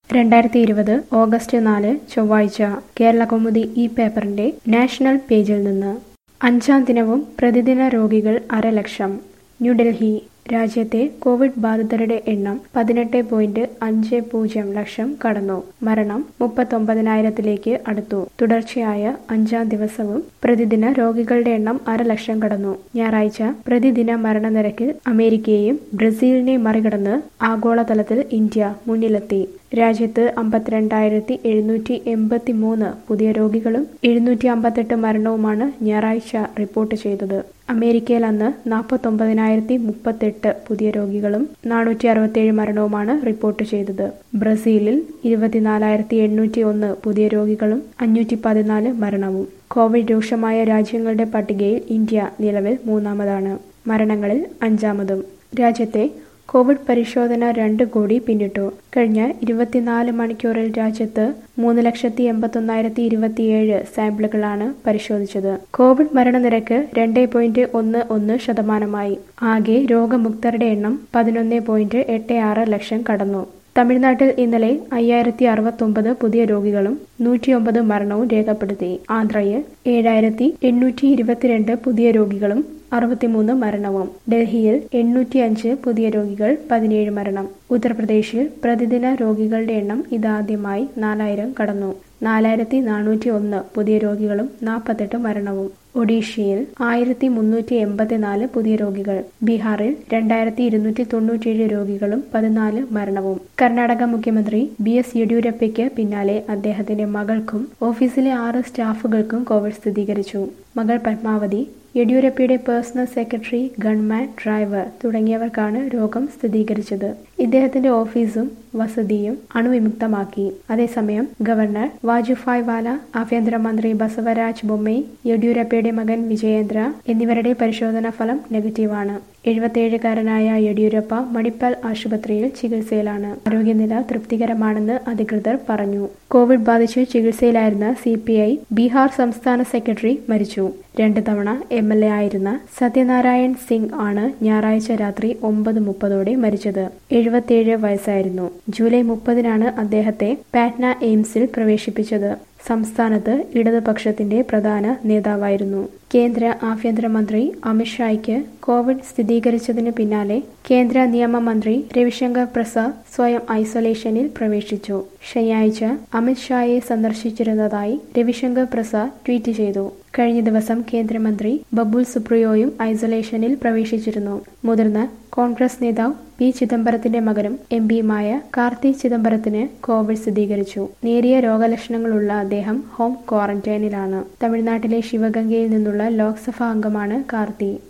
രണ്ടായിരത്തി ഇരുപത് ഓഗസ്റ്റ് നാല് ചൊവ്വാഴ്ച കേരളകൗമുദി ഈ പേപ്പറിന്റെ നാഷണൽ പേജിൽ നിന്ന് അഞ്ചാം ദിനവും പ്രതിദിന രോഗികൾ അരലക്ഷം ന്യൂഡൽഹി രാജ്യത്തെ കോവിഡ് ബാധിതരുടെ എണ്ണം പതിനെട്ട് പോയിന്റ് അഞ്ച് പൂജ്യം ലക്ഷം കടന്നു മരണം മുപ്പത്തൊമ്പതിനായിരത്തിലേക്ക് അടുത്തു തുടർച്ചയായ അഞ്ചാം ദിവസവും പ്രതിദിന രോഗികളുടെ എണ്ണം അരലക്ഷം കടന്നു ഞായറാഴ്ച പ്രതിദിന മരണനിരക്കിൽ അമേരിക്കയെയും ബ്രസീലിനെയും മറികടന്ന് ആഗോളതലത്തിൽ ഇന്ത്യ മുന്നിലെത്തി രാജ്യത്ത് അമ്പത്തിരണ്ടായിരത്തി എഴുന്നൂറ്റി എൺപത്തി മൂന്ന് പുതിയ രോഗികളും എഴുന്നൂറ്റി അമ്പത്തെട്ട് മരണവുമാണ് ഞായറാഴ്ച റിപ്പോർട്ട് ചെയ്തത് അമേരിക്കയിൽ അന്ന് നാൽപ്പത്തൊമ്പതിനായിരത്തി മുപ്പത്തെട്ട് പുതിയ രോഗികളും നാനൂറ്റി അറുപത്തേഴ് മരണവുമാണ് റിപ്പോർട്ട് ചെയ്തത് ബ്രസീലിൽ ഇരുപത്തിനാലായിരത്തി എണ്ണൂറ്റി ഒന്ന് പുതിയ രോഗികളും അഞ്ഞൂറ്റി പതിനാല് മരണവും കോവിഡ് രൂക്ഷമായ രാജ്യങ്ങളുടെ പട്ടികയിൽ ഇന്ത്യ നിലവിൽ മൂന്നാമതാണ് മരണങ്ങളിൽ അഞ്ചാമതും രാജ്യത്തെ കോവിഡ് പരിശോധന രണ്ട് കോടി പിന്നിട്ടു കഴിഞ്ഞ ഇരുപത്തിനാല് മണിക്കൂറിൽ രാജ്യത്ത് മൂന്ന് ലക്ഷത്തി എൺപത്തൊന്നായിരത്തി ഇരുപത്തിയേഴ് സാമ്പിളുകളാണ് പരിശോധിച്ചത് കോവിഡ് മരണനിരക്ക് രണ്ട് പോയിന്റ് ഒന്ന് ഒന്ന് ശതമാനമായി ആകെ രോഗമുക്തരുടെ എണ്ണം പതിനൊന്ന് പോയിന്റ് എട്ട് ആറ് ലക്ഷം കടന്നു തമിഴ്നാട്ടിൽ ഇന്നലെ അയ്യായിരത്തി അറുപത്തൊമ്പത് പുതിയ രോഗികളും നൂറ്റിയൊമ്പത് മരണവും രേഖപ്പെടുത്തി ആന്ധ്രയിൽ ഏഴായിരത്തി എണ്ണൂറ്റി ഇരുപത്തിരണ്ട് പുതിയ രോഗികളും അറുപത്തിമൂന്ന് മരണവും ഡൽഹിയിൽ എണ്ണൂറ്റി അഞ്ച് പുതിയ രോഗികൾ പതിനേഴ് മരണം ഉത്തർപ്രദേശിൽ പ്രതിദിന രോഗികളുടെ എണ്ണം ഇതാദ്യമായി നാലായിരം കടന്നു നാലായിരത്തി നാനൂറ്റി ഒന്ന് പുതിയ രോഗികളും നാൽപ്പത്തെട്ട് മരണവും ഒഡീഷയിൽ ആയിരത്തി മുന്നൂറ്റി എൺപത്തിനാല് പുതിയ രോഗികൾ ബീഹാറിൽ രണ്ടായിരത്തി ഇരുന്നൂറ്റി തൊണ്ണൂറ്റിയേഴ് രോഗികളും പതിനാല് മരണവും കർണാടക മുഖ്യമന്ത്രി ബി എസ് യെഡ്യൂരപ്പയ്ക്ക് പിന്നാലെ അദ്ദേഹത്തിന്റെ മകൾക്കും ഓഫീസിലെ ആറ് സ്റ്റാഫുകൾക്കും കോവിഡ് സ്ഥിരീകരിച്ചു മകൾ പത്മാവതി യെഡ്യൂരപ്പയുടെ പേഴ്സണൽ സെക്രട്ടറി ഗൺമാൻ ഡ്രൈവർ തുടങ്ങിയവർക്കാണ് രോഗം സ്ഥിരീകരിച്ചത് ഇദ്ദേഹത്തിന്റെ ഓഫീസും വസതിയും അണുവിമുക്തമാക്കി അതേസമയം ഗവർണർ വാജുഭായ് വാല ആഭ്യന്തരമന്ത്രി ബസവരാജ് ബൊമ്മൈ യെഡ്യൂരപ്പയുടെ മകൻ വിജയേന്ദ്ര എന്നിവരുടെ പരിശോധനാ ഫലം നെഗറ്റീവാണ് എഴുപത്തിയേഴുകാരനായ യെഡ്യൂരപ്പ മണിപ്പാൽ ആശുപത്രിയിൽ ചികിത്സയിലാണ് ആരോഗ്യനില തൃപ്തികരമാണെന്ന് അധികൃതർ പറഞ്ഞു കോവിഡ് ബാധിച്ച് ചികിത്സയിലായിരുന്ന സി പി ഐ ബീഹാർ സംസ്ഥാന സെക്രട്ടറി മരിച്ചു രണ്ട് തവണ എം എൽ എ ആയിരുന്ന സത്യനാരായൺ സിംഗ് ആണ് ഞായറാഴ്ച രാത്രി ഒമ്പത് മുപ്പതോടെ മരിച്ചത് എഴുപത്തിയേഴ് വയസ്സായിരുന്നു ജൂലൈ മുപ്പതിനാണ് അദ്ദേഹത്തെ പാറ്റ്ന എയിംസിൽ പ്രവേശിപ്പിച്ചത് സംസ്ഥാനത്ത് ഇടതുപക്ഷത്തിന്റെ പ്രധാന നേതാവായിരുന്നു കേന്ദ്ര ആഭ്യന്തരമന്ത്രി അമിത്ഷായ്ക്ക് കോവിഡ് സ്ഥിരീകരിച്ചതിന് പിന്നാലെ കേന്ദ്ര നിയമമന്ത്രി രവിശങ്കർ പ്രസാദ് സ്വയം ഐസൊലേഷനിൽ പ്രവേശിച്ചു ശനിയാഴ്ച അമിത്ഷായെ സന്ദർശിച്ചിരുന്നതായി രവിശങ്കർ പ്രസാദ് ട്വീറ്റ് ചെയ്തു കഴിഞ്ഞ ദിവസം കേന്ദ്രമന്ത്രി ബബുൽ സുപ്രിയോയും ഐസൊലേഷനിൽ പ്രവേശിച്ചിരുന്നു മുതിർന്ന കോൺഗ്രസ് നേതാവ് പി ചിദംബരത്തിന്റെ മകനും എം പിയുമായ കാർത്തി ചിദംബരത്തിന് കോവിഡ് സ്ഥിരീകരിച്ചു നേരിയ രോഗലക്ഷണങ്ങളുള്ള അദ്ദേഹം ഹോം ക്വാറന്റൈനിലാണ് തമിഴ്നാട്ടിലെ ശിവഗംഗയിൽ നിന്നുള്ള ലോക്സഭാ അംഗമാണ് കാർത്തി